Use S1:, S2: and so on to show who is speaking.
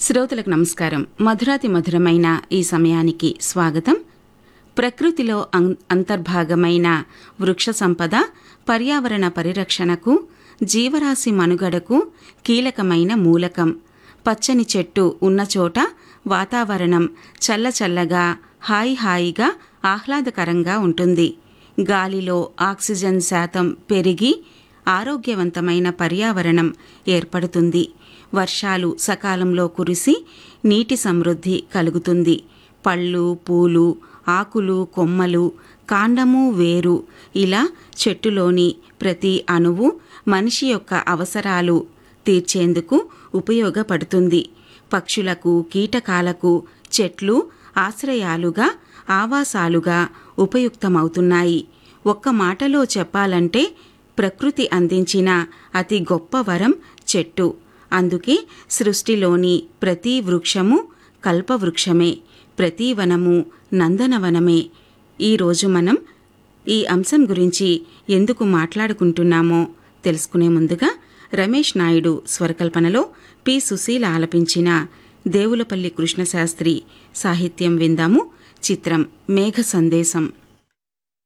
S1: శ్రోతలకు నమస్కారం మధురాతి మధురమైన ఈ సమయానికి స్వాగతం ప్రకృతిలో అం- అంతర్భాగమైన వృక్ష సంపద పర్యావరణ పరిరక్షణకు జీవరాశి మనుగడకు కీలకమైన మూలకం పచ్చని చెట్టు ఉన్న చోట వాతావరణం చల్లచల్లగా హాయి హాయిగా ఆహ్లాదకరంగా ఉంటుంది గాలిలో ఆక్సిజన్ శాతం పెరిగి ఆరోగ్యవంతమైన పర్యావరణం ఏర్పడుతుంది వర్షాలు సకాలంలో కురిసి నీటి సమృద్ధి కలుగుతుంది పళ్ళు పూలు ఆకులు కొమ్మలు కాండము వేరు ఇలా చెట్టులోని ప్రతి అణువు మనిషి యొక్క అవసరాలు తీర్చేందుకు ఉపయోగపడుతుంది పక్షులకు కీటకాలకు చెట్లు ఆశ్రయాలుగా ఆవాసాలుగా ఉపయుక్తమవుతున్నాయి ఒక్క మాటలో చెప్పాలంటే ప్రకృతి అందించిన అతి గొప్ప వరం చెట్టు అందుకే సృష్టిలోని ప్రతి వృక్షము కల్పవృక్షమే ప్రతి వనము నందనవనమే ఈరోజు మనం ఈ అంశం గురించి ఎందుకు మాట్లాడుకుంటున్నామో తెలుసుకునే ముందుగా రమేష్ నాయుడు స్వరకల్పనలో పి సుశీల ఆలపించిన దేవులపల్లి కృష్ణశాస్త్రి సాహిత్యం విందాము చిత్రం మేఘ సందేశం